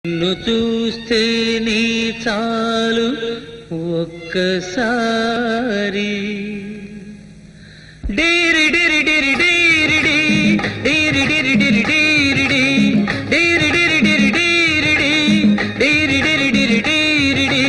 నిన్ను చూస్తే నీ చాలు ఒక్కసారి డీరి డిరి డిరి డీరి డి, డీరి డిరి డిరి డీరి డి, డీరి డిరి డిరి డీరి డి, డీరి డిరి డిరి డీరి డి.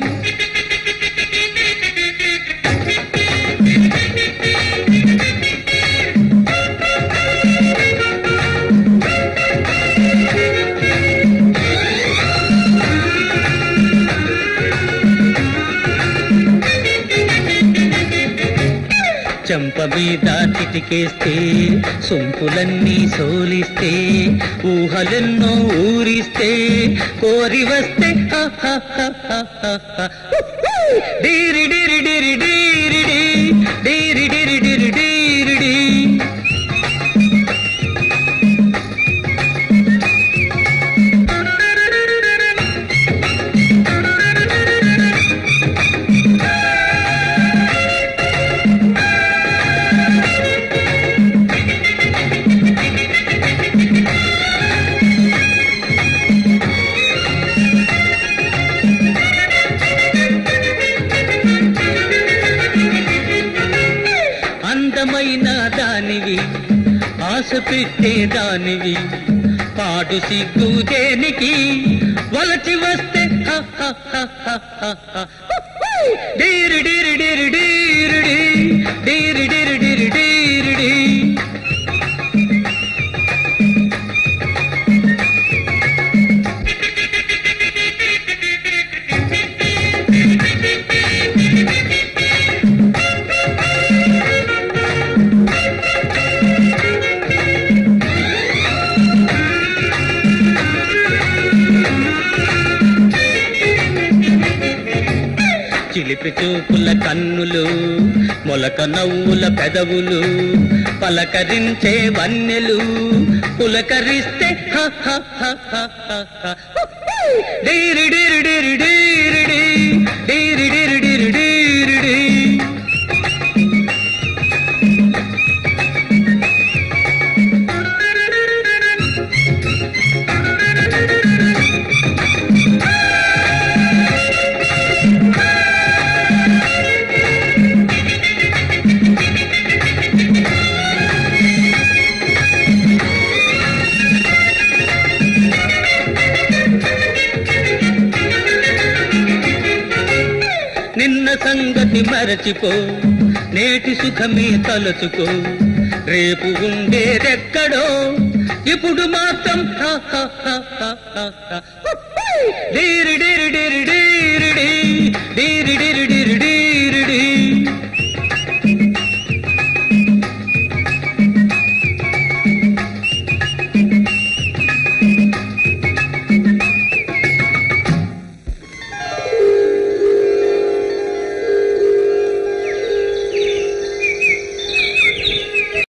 చెంప మీద చిటికేస్తే సొంపులన్నీ సోలిస్తే ఊహలెన్నో ఊరిస్తే కోరి వస్తే హ హ హ హ హ హ. డీరి డిరి డిరి డీరి డి, డీరి డిరి డిరి డీరి డి. అందమైన దానివి ఆశ పెట్టే దానివి పాడు సిగ్గు దేనికి వలచి వస్తే హ హ హ హ హ హ. డీరి డీరి డీరి డీరి డి, డీరి డీరి డీరి డీరి డి. చిలిపి చూపుల కన్నులు మొలక నవ్వుల పెదవులు పలకరించే వన్నెలు పులకరిస్తే హ హ హ హ హ హ. డీరి డీరి డీరి డీరి డి, డీరి డీరి డీరి డీరి డి. నిన్న సంగతి మరచిపో నేటి సుఖమే తలచుకో రేపు ఉండేదెక్కడో ఇప్పుడు మాత్రం హ హ హ హ హ హ. డీరి డీరి డీరి డీరి డి, డీరి డీరి